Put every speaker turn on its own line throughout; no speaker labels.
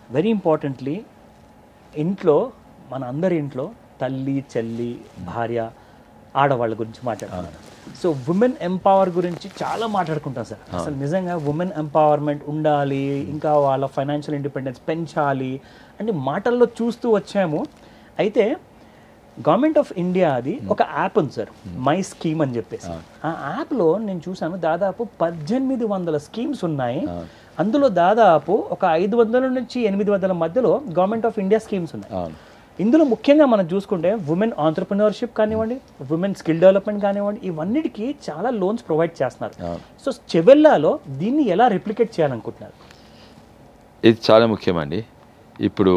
Very importantly ఇంట్లో మన అందరి ఇంట్లో తల్లి చెల్లి భార్య ఆడవాళ్ళ గురించి మాట్లాడుతున్నారు సో ఉమెన్ ఎంపవర్ గురించి చాలా మాట్లాడుకుంటాం సార్ అసలు నిజంగా ఉమెన్ ఎంపవర్మెంట్ ఉండాలి ఇంకా వాళ్ళ ఫైనాన్షియల్ ఇండిపెండెన్స్ పెంచాలి అంటే మాటల్లో చూస్తూ వచ్చాము అయితే గవర్నమెంట్ ఆఫ్ ఇండియా అది ఒక యాప్ ఉంది సార్ మై స్కీమ్ అని చెప్పేసి ఆ యాప్లో నేను చూసాను దాదాపు పద్దెనిమిది వందల స్కీమ్స్ ఉన్నాయి అందులో దాదాపు ఒక ఐదు వందల నుంచి ఎనిమిది వందల మధ్యలో గవర్నమెంట్ ఆఫ్ ఇండియా స్కీమ్స్ ఉన్నాయి
అవును
ఇందులో ముఖ్యంగా మనం చూసుకుంటే ఉమెన్ ఆంటర్ప్రినర్షిప్ కానివ్వండి ఉమెన్ స్కిల్ డెవలప్మెంట్ కానివ్వండి ఇవన్నిటికీ చాలా లోన్స్ ప్రొవైడ్ చేస్తున్నారు సో చెవెల్లాలో దీన్ని ఎలా రిప్లికేట్ చేయాలనుకుంటున్నారు
ఇది చాలా ముఖ్యమండి ఇప్పుడు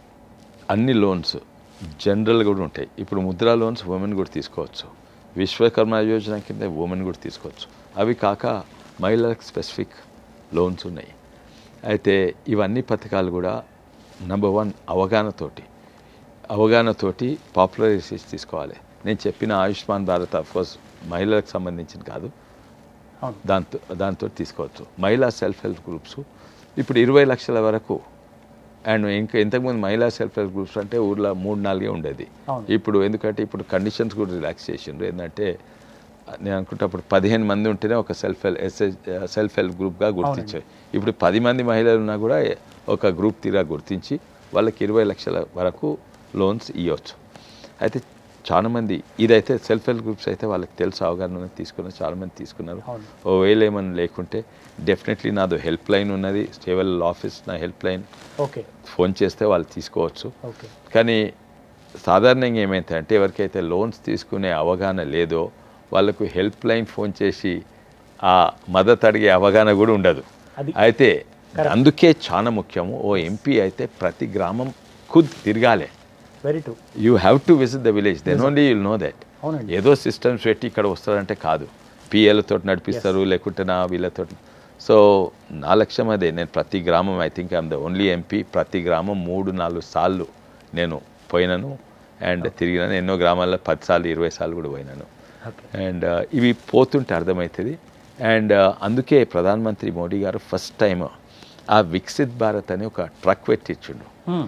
అన్ని లోన్స్ జనరల్ కూడా ఉంటాయి ఇప్పుడు ముద్రా లోన్స్ ఉమెన్ కూడా తీసుకోవచ్చు విశ్వకర్మ యోజన కింద ఉమెన్ కూడా తీసుకోవచ్చు అవి కాక మహిళలకు స్పెసిఫిక్ లోన్స్ ఉన్నాయి అయితే ఇవన్నీ పథకాలు కూడా నెంబర్ వన్ అవగాహనతోటి అవగాహనతోటి పాపులరైజేషన్ తీసుకోవాలి నేను చెప్పిన ఆయుష్మాన్ భారత్ కోర్స్ మహిళలకు సంబంధించింది కాదు
అవును
దాంతో దాంతో తీసుకోవచ్చు మహిళా సెల్ఫ్ హెల్ప్ గ్రూప్స్ ఇప్పుడు ఇరవై లక్షల వరకు అండ్ ఇంకా ఇంతకుముందు మహిళా సెల్ఫ్ హెల్ప్ గ్రూప్స్ అంటే ఊర్లో మూడు నాలుగే ఉండేది
అవును.
ఇప్పుడు ఎందుకంటే ఇప్పుడు కండిషన్స్ కూడా రిలాక్స్ చేసిండ్రు ఏంటంటే నేను అనుకుంటే అప్పుడు పదిహేను మంది ఉంటేనే ఒక self help SS self help గ్రూప్గా గుర్తించాయి ఇప్పుడు పది మంది మహిళలు ఉన్నా కూడా ఒక గ్రూప్ తీరా గుర్తించి వాళ్ళకి ఇరవై లక్షల వరకు లోన్స్ ఇవ్వచ్చు అయితే చాలా మంది ఇదైతే సెల్ఫ్ హెల్ప్ గ్రూప్స్ అయితే వాళ్ళకి తెలుసు అవగాహన ఉన్నది తీసుకున్నారు చాలా మంది తీసుకున్నారు
అవును.
ఓవేళ ఏమైనా లేకుంటే డెఫినెట్లీ నాదో హెల్ప్ లైన్ ఉన్నది స్టేబుల్ ఆఫీస్ నా హెల్ప్ లైన్
ఓకే
ఫోన్ చేస్తే వాళ్ళు తీసుకోవచ్చు
ఓకే
కానీ సాధారణంగా ఏమైతే ఎవరికైతే లోన్స్ తీసుకునే అవగాహన లేదో వాళ్ళకు హెల్ప్ లైన్ ఫోన్ చేసి ఆ మద్దతు అడిగే అవగాహన కూడా ఉండదు
అది
అయితే అందుకే చాలా ముఖ్యము ఓ ఎంపీ అయితే ప్రతి గ్రామం ఖుద్ తిరగాలి
very true
you have to visit the village then only you'll know that
అవునండి
ఏదో సిస్టమ్స్ పెట్టి ఇక్కడ వస్తారంటే కాదు పిఎలతో నడిపిస్తారు లేకుంటే నా వీళ్ళతో సో నా లక్ష్యం అదే నేను ప్రతి గ్రామం I think I'm the only MP ప్రతి గ్రామం మూడు నాలుగు సార్లు నేను పోయినాను అండ్ తిరిగినాను ఎన్నో గ్రామాల్లో పది సార్లు ఇరవై సార్లు కూడా పోయినాను
ఓకే
అండ్ ఇవి పోతుంటే అర్థమవుతుంది అండ్ అందుకే ప్రధానమంత్రి మోడీ గారు ఫస్ట్ టైం ఆ వికసిత్ భారత్ అని ఒక ట్రక్ పెట్టించుండు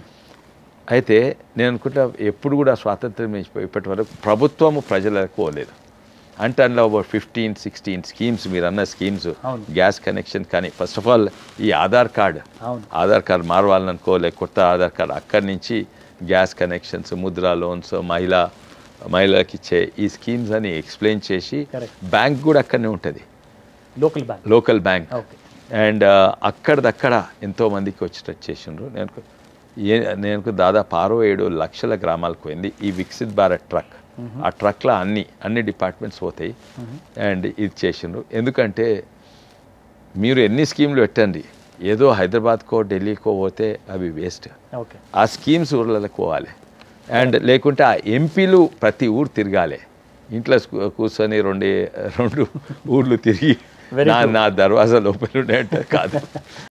అయితే నేను అనుకుంటా ఎప్పుడు కూడా స్వాతంత్రం నుంచి ఇప్పటి వరకు ప్రభుత్వము ప్రజలకు పోలేదు అంటే అందులో ఒక ఫిఫ్టీన్ సిక్స్టీన్ స్కీమ్స్ మీరు అన్న స్కీమ్స్
అవును.
గ్యాస్ కనెక్షన్ కానీ ఫస్ట్ ఆఫ్ ఆల్ ఈ ఆధార్ కార్డ్
అవును
ఆధార్ కార్డ్ మారవాలనుకో లేక కొత్త ఆధార్ కార్డ్ అక్కడి నుంచి గ్యాస్ కనెక్షన్స్ ముద్రా లోన్స్ మహిళా మహిళలకు ఇచ్చే ఈ స్కీమ్స్ అని ఎక్స్ప్లెయిన్ చేసి
Correct.
బ్యాంక్ కూడా అక్కడనే ఉంటుంది
local bank
local bank
okay
and అక్కడదక్కడ ఎంతో మందికి వచ్చేటట్టు చేసిండ్రు నేను కు- ఏ నేను దాదాపు ఆరో ఏడు లక్షల గ్రామాలకు పోయింది ఈ వికసిత్ భారత్ ట్రక్ ఆ ట్రక్లో అన్ని అన్ని డిపార్ట్మెంట్స్ పోతాయి అండ్ ఇది చేసిండ్రు ఎందుకంటే మీరు ఎన్ని స్కీమ్లు పెట్టండి ఏదో హైదరాబాద్కో ఢిల్లీకో పోతే అవి వేస్ట్
ఓకే
ఆ స్కీమ్స్ ఊర్లకు పోవాలి అండ్ లేకుంటే ఆ ఎంపీలు ప్రతి ఊరు తిరగాలి ఇంట్లో కూ- కూర్చొని రెండు రెండు ఊర్లు తిరిగి
Very
నా నా దర్వాజా లోపల ఉండే అంటే కాదు